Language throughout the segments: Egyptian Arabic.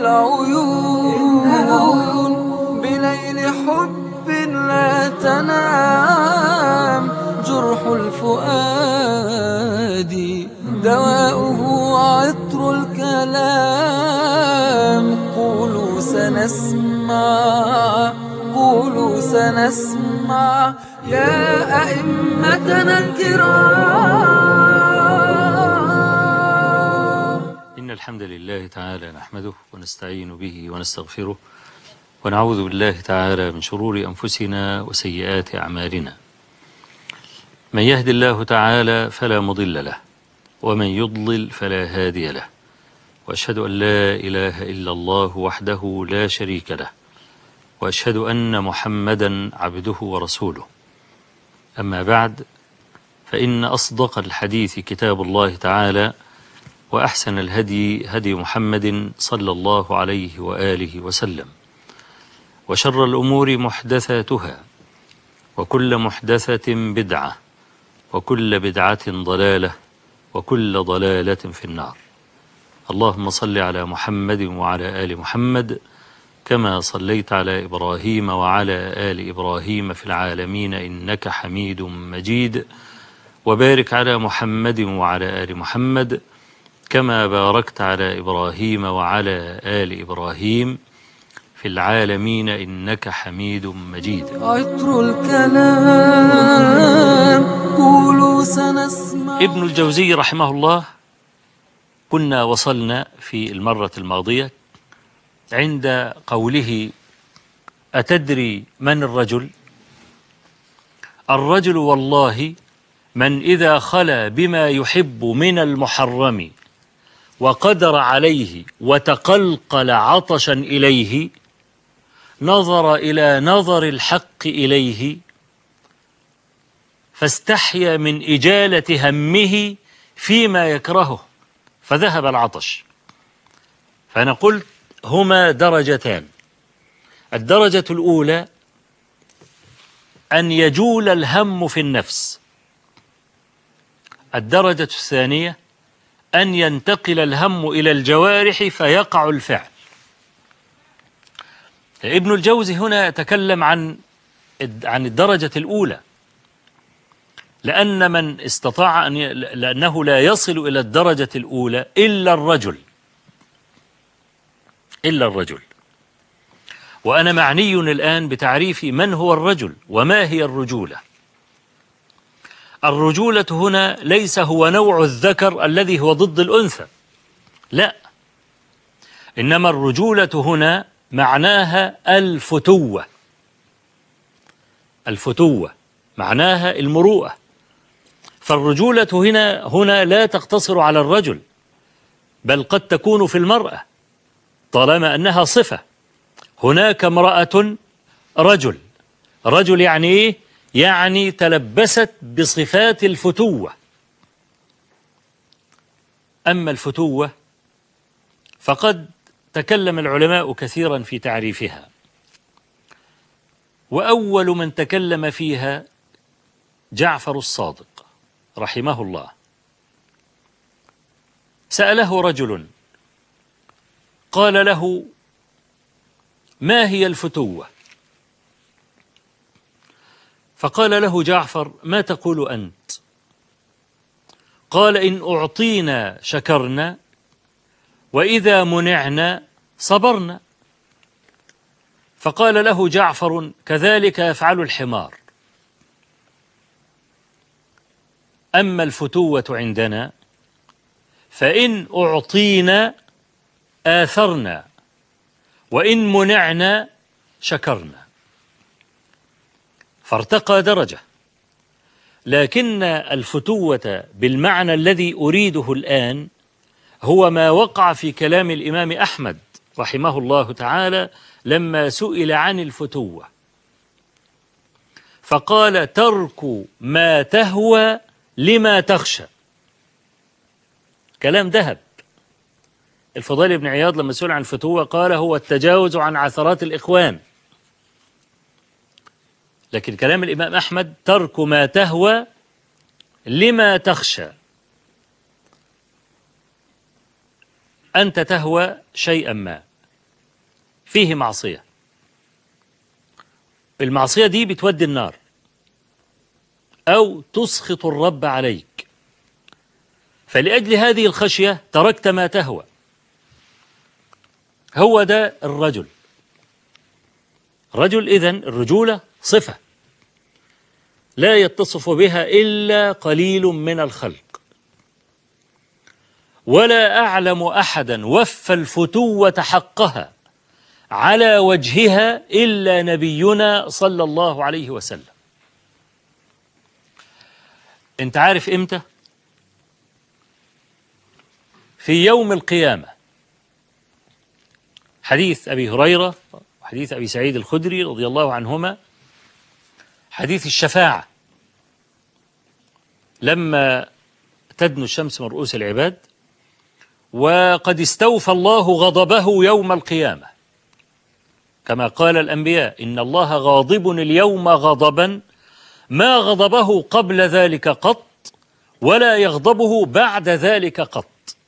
العيون بليل حب لا تنام جرح الفؤاد دواؤه عطر الكلام قولوا سنسمع قولوا سنسمع يا أئمتنا الكرام إن الحمد لله تعالى نحمده ونستعين به ونستغفره ونعوذ بالله تعالى من شرور أنفسنا وسيئات أعمالنا من يهد الله تعالى فلا مضل له ومن يضلل فلا هادي له وأشهد أن لا إله إلا الله وحده لا شريك له وأشهد أن محمدا عبده ورسوله أما بعد فإن أصدق الحديث كتاب الله تعالى وأحسن الهدي هدي محمد صلى الله عليه وآله وسلم وشر الأمور محدثاتها وكل محدثة بدعة وكل بدعة ضلالة وكل ضلالة في النار اللهم صل على محمد وعلى آل محمد كما صليت على إبراهيم وعلى آل إبراهيم في العالمين إنك حميد مجيد وبارك على محمد وعلى آل محمد كما باركت على إبراهيم وعلى آل إبراهيم في العالمين إنك حميد مجيد عطر الكلام قولوا سنسمع ابن الجوزي رحمه الله كنا وصلنا في المرة الماضية عند قوله أتدري من الرجل الرجل والله من إذا خلا بما يحب من المحرم وقدر عليه وتقلقل عطشا إليه نظر إلى نظر الحق إليه فاستحيا من إجالة همه فيما يكرهه فذهب العطش فأنا قلت هما درجتان الدرجة الأولى أن يجول الهم في النفس الدرجة الثانية أن ينتقل الهم إلى الجوارح فيقع الفعل ابن الجوزي هنا يتكلم عن عن الدرجة الأولى لأن من استطاع أن ي... لأنه لا يصل إلى الدرجة الأولى إلا الرجل إلا الرجل وأنا معني الآن بتعريف من هو الرجل وما هي الرجولة الرجولة هنا ليس هو نوع الذكر الذي هو ضد الأنثى لا إنما الرجولة هنا معناها الفتوة الفتوة معناها المروءة فالرجولة هنا هنا لا تقتصر على الرجل بل قد تكون في المرأة طالما أنها صفة هناك امرأة رجل رجل يعني إيه؟ يعني تلبست بصفات الفتوة أما الفتوة فقد تكلم العلماء كثيرا في تعريفها وأول من تكلم فيها جعفر الصادق رحمه الله سأله رجل قال له ما هي الفتوة فقال له جعفر ما تقول أنت قال إن أعطينا شكرنا وإذا منعنا صبرنا فقال له جعفر كذلك يفعل الحمار أما الفتوة عندنا فإن أعطينا آثرنا وإن منعنا شكرنا فارتقى درجة لكن الفتوة بالمعنى الذي أريده الآن هو ما وقع في كلام الإمام أحمد رحمه الله تعالى لما سئل عن الفتوة فقال ترك ما تهوى لما تخشى كلام ذهب الفضيل بن عياض لما سئل عن الفتوة قال هو التجاوز عن عثرات الإخوان لكن كلام الإمام أحمد ترك ما تهوى لما تخشى أنت تهوى شيئا ما فيه معصية المعصية دي بتودي النار أو تسخط الرب عليك فلأجل هذه الخشية تركت ما تهوى هو ده الرجل رجل إذن الرجولة صفة لا يتصف بها إلا قليل من الخلق ولا أعلم أحدا وفى الفتوة حقها على وجهها إلا نبينا صلى الله عليه وسلم أنت عارف إمتى؟ في يوم القيامة حديث أبي هريرة وحديث أبي سعيد الخدري رضي الله عنهما حديث الشفاعة لما تدنو الشمس من رؤوس العباد وقد استوفى الله غضبه يوم القيامة كما قال الأنبياء إن الله غاضب اليوم غضبا ما غضبه قبل ذلك قط ولا يغضبه بعد ذلك قط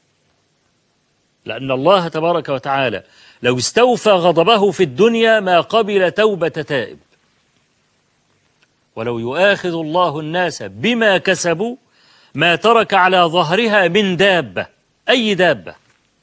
لأن الله تبارك وتعالى لو استوفى غضبه في الدنيا ما قبل توبة تائب ولو يؤاخذ الله الناس بما كسبوا ما ترك على ظهرها من دابة أي دابة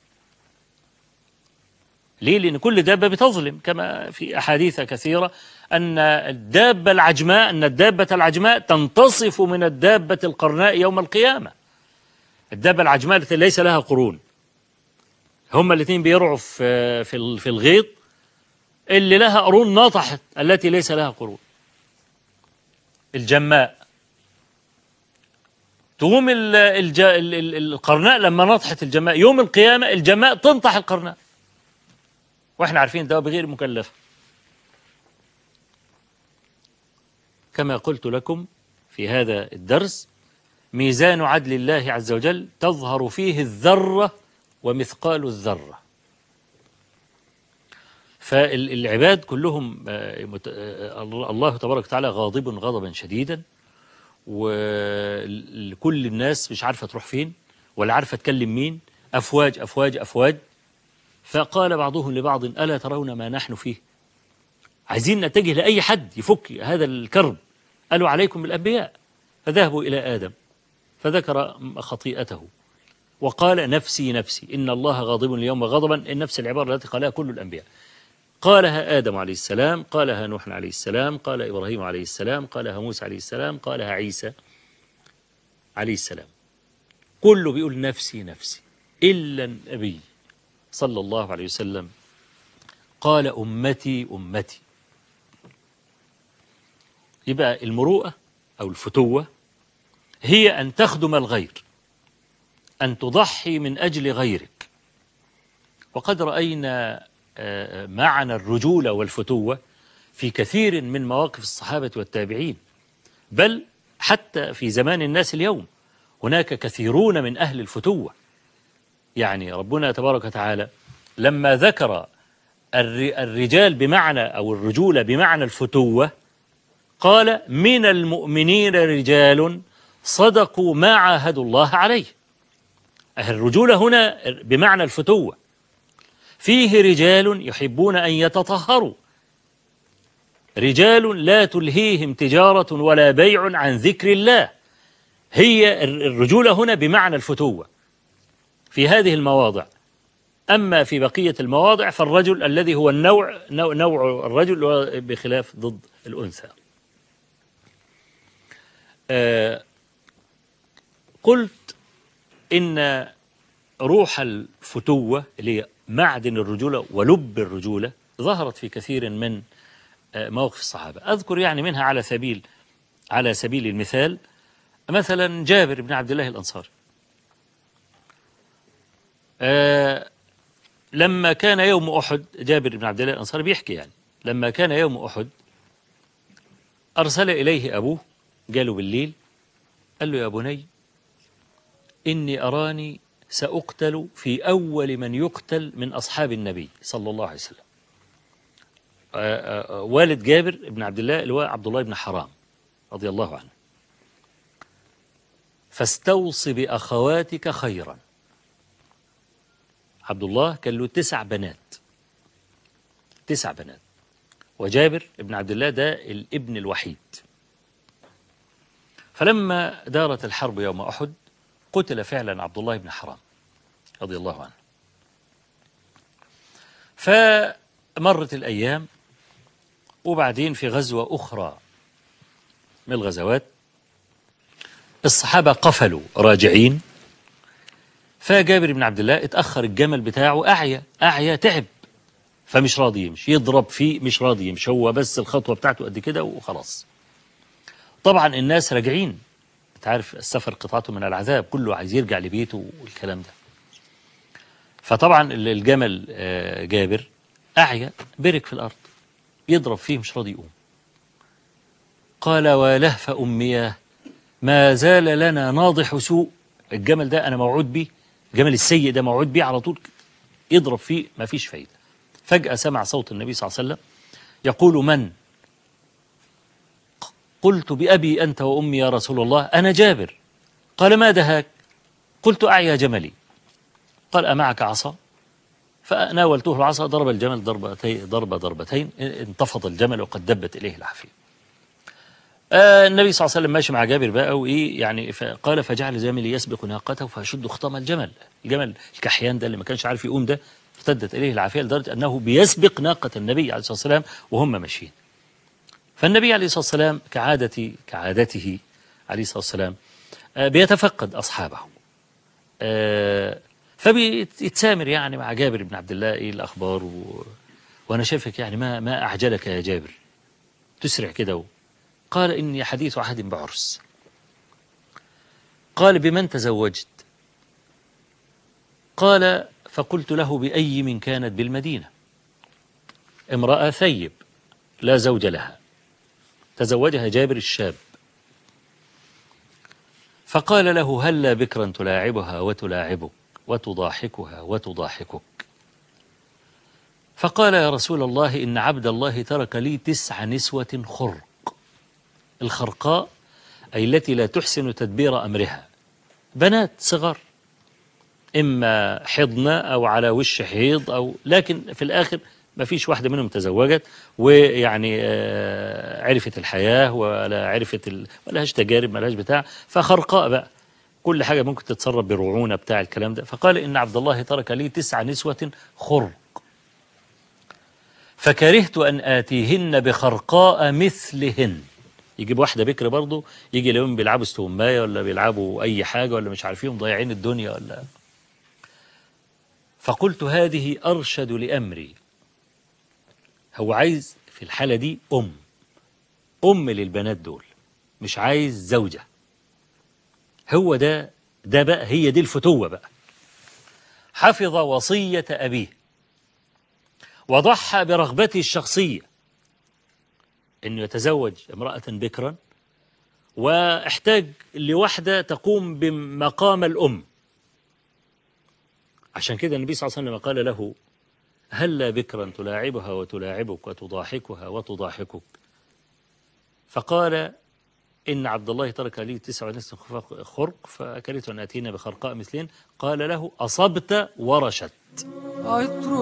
ليه؟ لأن كل دابة بتظلم كما في أحاديث كثيرة أن الدابة العجماء أن الدابة العجماء تنتصف من الدابة القرناء يوم القيامة الدابة العجماء التي ليس لها قرون هما الاثنين بيرعوا في في في الغيط اللي لها قرون نطحت التي ليس لها قرون الجماء تقوم ال- الج- ال- ال- القرناء لما نطحت الجماء يوم القيامة الجماء تنطح القرناء واحنا عارفين ده بغير مكلفة كما قلت لكم في هذا الدرس ميزان عدل الله عز وجل تظهر فيه الذرة ومثقال الذرة فالعباد كلهم آه، مت- آه، الله تبارك وتعالى غاضب غضبا شديدا وكل الناس مش عارفة تروح فين ولا عارفة تكلم مين أفواج أفواج أفواج فقال بعضهم لبعض ألا ترون ما نحن فيه عايزين نتجه لأي حد يفك هذا الكرب قالوا عليكم بالأنبياء فذهبوا إلى آدم فذكر خطيئته وقال نفسي نفسي إن الله غاضب اليوم غضبا إن نفس العبارة التي قالها كل الأنبياء قالها آدم عليه السلام قالها نوح عليه السلام قال إبراهيم عليه السلام قالها موسى عليه السلام قالها عيسى عليه السلام كله بيقول نفسي نفسي إلا النبي صلى الله عليه وسلم قال أمتي أمتي يبقى المروءة أو الفتوة هي أن تخدم الغير أن تضحي من أجل غيرك وقد رأينا آه، معنى الرجولة والفتوة في كثير من مواقف الصحابة والتابعين بل حتى في زمان الناس اليوم هناك كثيرون من أهل الفتوة يعني ربنا تبارك وتعالى لما ذكر الر- الرجال بمعنى أو الرجولة بمعنى الفتوة قال من المؤمنين رجال صدقوا ما عاهدوا الله عليه الرجولة هنا بمعنى الفتوة فيه رجال يحبون أن يتطهروا رجال لا تلهيهم تجارة ولا بيع عن ذكر الله هي الرجولة هنا بمعنى الفتوة في هذه المواضع أما في بقية المواضع فالرجل الذي هو النوع نوع, نوع الرجل هو بخلاف ضد الأنثى آه قلت إن روح الفتوة اللي هي معدن الرجولة ولب الرجولة ظهرت في كثير من آه، مواقف الصحابة أذكر يعني منها على سبيل على سبيل المثال مثلا جابر بن عبد الله الأنصاري آه لما كان يوم أحد جابر بن عبد الله الأنصاري بيحكي يعني لما كان يوم أحد أرسل إليه أبوه قالوا بالليل قال له يا بني إني أراني سأقتل في أول من يقتل من أصحاب النبي صلى الله عليه وسلم آه، آه، والد جابر بن عبد الله اللي هو عبد الله بن حرام رضي الله عنه فاستوص بأخواتك خيرا عبد الله كان له تسع بنات تسع بنات وجابر ابن عبد الله ده الابن الوحيد فلما دارت الحرب يوم أحد قتل فعلا عبد الله بن حرام رضي الله عنه فمرت الأيام وبعدين في غزوة أخرى من الغزوات الصحابة قفلوا راجعين فجابر بن عبد الله اتأخر الجمل بتاعه أعيا أعيا تعب فمش راضي يمشي يضرب فيه مش راضي يمشي هو بس الخطوة بتاعته قد كده وخلاص طبعا الناس راجعين انت عارف السفر قطعته من العذاب كله عايز يرجع لبيته والكلام ده فطبعا الجمل آه، جابر أعيا برك في الأرض يضرب فيه مش راضي يقوم قال ولهف أمياه ما زال لنا ناضح سوء الجمل ده أنا موعود بيه الجمل السيء ده موعود بيه على طول يضرب فيه ما فيش فايدة فجأة سمع صوت النبي صلى الله عليه وسلم يقول من قلت بأبي أنت وأمي يا رسول الله أنا جابر قال ما دهاك قلت أعيا جملي قال أمعك عصا فناولته العصا ضرب الجمل ضربتين ضربة ضربتين انتفض الجمل وقد دبت إليه العافية آه النبي صلى الله عليه وسلم ماشي مع جابر بقى وإيه يعني قال فجعل جملي يسبق ناقته فيشد خطام الجمل الجمل الكحيان ده اللي ما كانش عارف يقوم ده ارتدت إليه العافية لدرجة أنه بيسبق ناقة النبي عليه الصلاة والسلام وهم ماشيين فالنبي عليه الصلاة والسلام كعادة كعادته عليه الصلاة والسلام آه بيتفقد أصحابه آه فبيتسامر يعني مع جابر بن عبد الله ايه الاخبار و... وانا شايفك يعني ما ما اعجلك يا جابر تسرع كده و... قال اني حديث عهد بعرس قال بمن تزوجت قال فقلت له بأي من كانت بالمدينة امرأة ثيب لا زوج لها تزوجها جابر الشاب فقال له هلا بكرا تلاعبها وتلاعبك وتضاحكها وتضاحكك فقال يا رسول الله إن عبد الله ترك لي تسع نسوة خرق الخرقاء أي التي لا تحسن تدبير أمرها بنات صغار إما حضن أو على وش حيض أو لكن في الآخر ما فيش واحدة منهم تزوجت ويعني آه، عرفت الحياة ولا عرفت ال... ملهاش تجارب ملهاش بتاع فخرقاء بقى كل حاجة ممكن تتصرف برعونة بتاع الكلام ده فقال إن عبد الله ترك لي تسع نسوة خرق فكرهت أن آتيهن بخرقاء مثلهن يجيب واحدة بكر برضه يجي اليوم بيلعبوا استوماية ولا بيلعبوا أي حاجة ولا مش عارفين مضيعين الدنيا ولا فقلت هذه أرشد لأمري هو عايز في الحالة دي أم أم للبنات دول مش عايز زوجة هو ده ده بقى هي دي الفتوة بقى حفظ وصية أبيه وضحى برغبته الشخصية أنه يتزوج امرأة بكرا واحتاج لوحدة تقوم بمقام الأم عشان كده النبي صلى الله عليه وسلم قال له هلا بكرا تلاعبها وتلاعبك وتضاحكها وتضاحكك فقال إن عبد الله ترك لي تسع نسل خرق فكرهت أن أتينا بخرقاء مثلين قال له أصبت ورشت عطر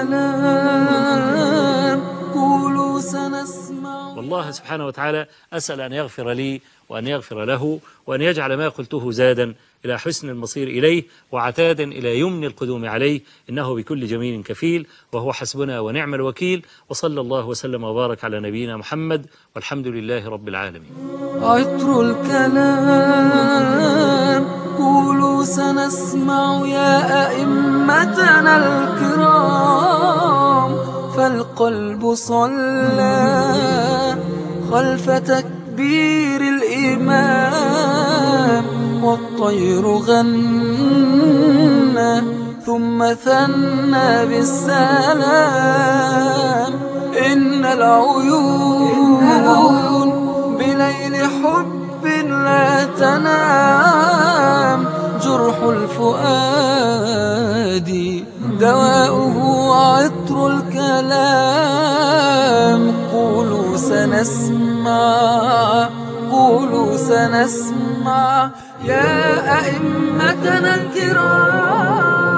الكلام قولوا سنسمع والله سبحانه وتعالى أسأل أن يغفر لي وأن يغفر له وأن يجعل ما قلته زادا إلى حسن المصير إليه وعتادا إلى يمن القدوم عليه إنه بكل جميل كفيل وهو حسبنا ونعم الوكيل وصلى الله وسلم وبارك على نبينا محمد والحمد لله رب العالمين عطر الكلام قولوا سنسمع يا أئمتنا الكرام فالقلب صلى خلف تكبير الإمام والطير غنى ثم ثنى بالسلام إن العيون بليل حب لا تنام جرح الفؤاد دواؤه عطر الكلام قولوا سنسمع قولوا سنسمع يا أئمتنا الكرام